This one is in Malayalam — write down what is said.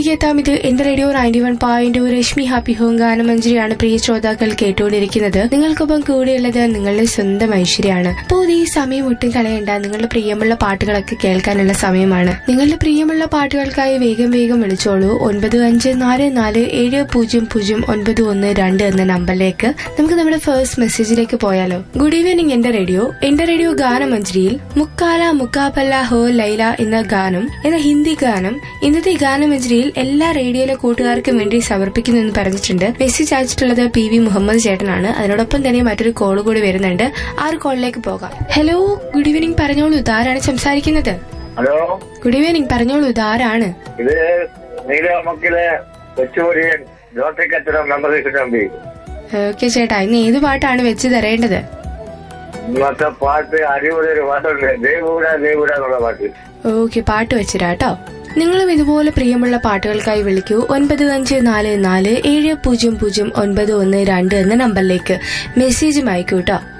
തിരികെ എത്താം ഇത് എന്റെ radio ninety one point Rashmi happy home ഗാനമഞ്ജരിയാണ് പ്രിയ ശ്രോതാക്കൾ കേട്ടുകൊണ്ടിരിക്കുന്നത് നിങ്ങൾക്കൊപ്പം കൂടെയുള്ളത് നിങ്ങളുടെ സ്വന്തം ഐശ്വര്യാണ് അപ്പോൾ ഈ സമയം ഒട്ടും കളയണ്ട നിങ്ങളുടെ പ്രിയമുള്ള പാട്ടുകളൊക്കെ കേൾക്കാനുള്ള സമയമാണ് നിങ്ങളുടെ പ്രിയമുള്ള പാട്ടുകൾക്കായി വേഗം വേഗം വിളിച്ചോളൂ ഒൻപത് അഞ്ച് നാല് നാല് ഏഴ് പൂജ്യം പൂജ്യം ഒൻപത് ഒന്ന് രണ്ട് എന്ന നമ്പറിലേക്ക് നമുക്ക് നമ്മുടെ ഫസ്റ്റ് മെസ്സേജിലേക്ക് പോയാലോ ഗുഡ് ഈവനിങ് എന്റെ റേഡിയോ എന്റെ റേഡിയോ ഗാനമഞ്ജരിയിൽ മുക്കാല മുക്കാപ്പല്ല ഹോ ലൈല എന്ന ഗാനം എന്ന ഹിന്ദി ഗാനം ഇന്നത്തെ ഗാനമഞ്ജരിയിൽ എല്ലാ റേഡിയോയിലെ കൂട്ടുകാർക്കും വേണ്ടി സമർപ്പിക്കുന്നു എന്ന് പറഞ്ഞിട്ടുണ്ട് മെസ്സേജ് അയച്ചിട്ടുള്ളത് പി വി മുഹമ്മദ് ചേട്ടനാണ് അതിനോടൊപ്പം തന്നെ മറ്റൊരു കോൾ കൂടി വരുന്നുണ്ട് ആ ഒരു കോളിലേക്ക് പോകാം ഹലോ ഗുഡ് ഈവനിങ് പറഞ്ഞോളൂ ഇതാരാണ് സംസാരിക്കുന്നത് ഹലോ ഗുഡ് ഈവനിങ് പറഞ്ഞോളൂ ഇതാരാണ് ഇത് നീലമക്കിലെ കൊച്ചുപൊരിയൻ ജോട്ടി കച്ചടം നമ്പർ തമ്പി ഓക്കെ ചേട്ടാ ഇന്ന് ഏത് പാട്ടാണ് വെച്ച് തരേണ്ടത് ഇന്നത്തെ പാട്ട് അടിപൊളി ഒരു പാട്ടുണ്ട് ദേവൂര ദേവൂര എന്നുള്ള പാട്ട് ഓക്കെ പാട്ട് വെച്ചിരാട്ടോ നിങ്ങളും ഇതുപോലെ പ്രിയമുള്ള പാട്ടുകൾക്കായി വിളിക്കൂ ഒൻപത് അഞ്ച് നാല് നാല് ഏഴ് പൂജ്യം പൂജ്യം ഒൻപത് ഒന്ന് രണ്ട് എന്ന നമ്പറിലേക്ക് മെസ്സേജും അയക്കൂ കേട്ടോ